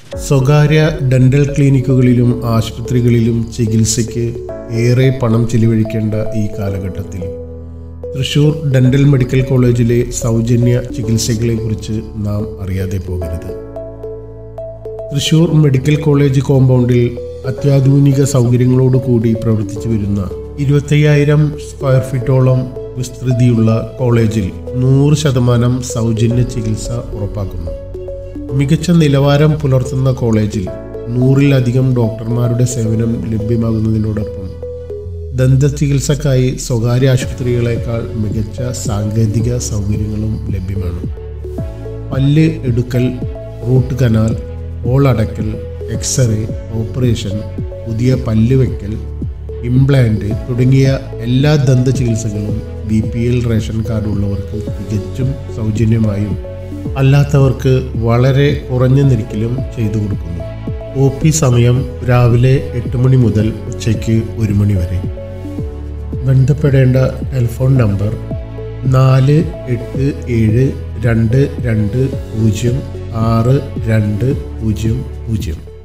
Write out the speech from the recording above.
സ്വകാര്യ ഡെന്റൽ ക്ലിനിക്കുകളിലും ആശുപത്രികളിലും ചികിത്സയ്ക്ക് ഏറെ പണം ചിലവഴിക്കേണ്ട ഈ കാലഘട്ടത്തിൽ തൃശൂർ ഡെന്റൽ മെഡിക്കൽ കോളേജിലെ സൗജന്യ ചികിത്സകളെക്കുറിച്ച് നാം അറിയാതെ പോകരുത് തൃശൂർ മെഡിക്കൽ കോളേജ് കോമ്പൗണ്ടിൽ അത്യാധുനിക സൗകര്യങ്ങളോട് കൂടി പ്രവർത്തിച്ചു വരുന്ന ഇരുപത്തയ്യായിരം സ്ക്വയർ ഫീറ്റോളം വിസ്തൃതിയുള്ള കോളേജിൽ നൂറ് ശതമാനം സൗജന്യ ചികിത്സ ഉറപ്പാക്കുന്നു മികച്ച നിലവാരം പുലർത്തുന്ന കോളേജിൽ നൂറിലധികം ഡോക്ടർമാരുടെ സേവനം ലഭ്യമാകുന്നതിനോടൊപ്പം ദന്ത ചികിത്സക്കായി സ്വകാര്യ ആശുപത്രികളെക്കാൾ മികച്ച സാങ്കേതിക സൗകര്യങ്ങളും ലഭ്യമാണ് പല്ല് എടുക്കൽ റൂട്ട് കനാൽ ഓളടക്കൽ എക്സ്റേ ഓപ്പറേഷൻ പുതിയ പല്ല് വയ്ക്കൽ ഇംപ്ലാന്റ് തുടങ്ങിയ എല്ലാ ദന്ത ചികിത്സകളും B P L ration card ഉള്ളവർക്ക് തികച്ചും സൗജന്യമായും അല്ലാത്തവർക്ക് വളരെ കുറഞ്ഞ നിരക്കിലും ചെയ്തു കൊടുക്കുന്നു ഒ പി സമയം രാവിലെ എട്ട് മണി മുതൽ ഉച്ചയ്ക്ക് ഒരു മണി വരെ ബന്ധപ്പെടേണ്ട ടെലിഫോൺ നമ്പർ നാല് എട്ട് ഏഴ് രണ്ട് രണ്ട് പൂജ്യം ആറ് രണ്ട് പൂജ്യം പൂജ്യം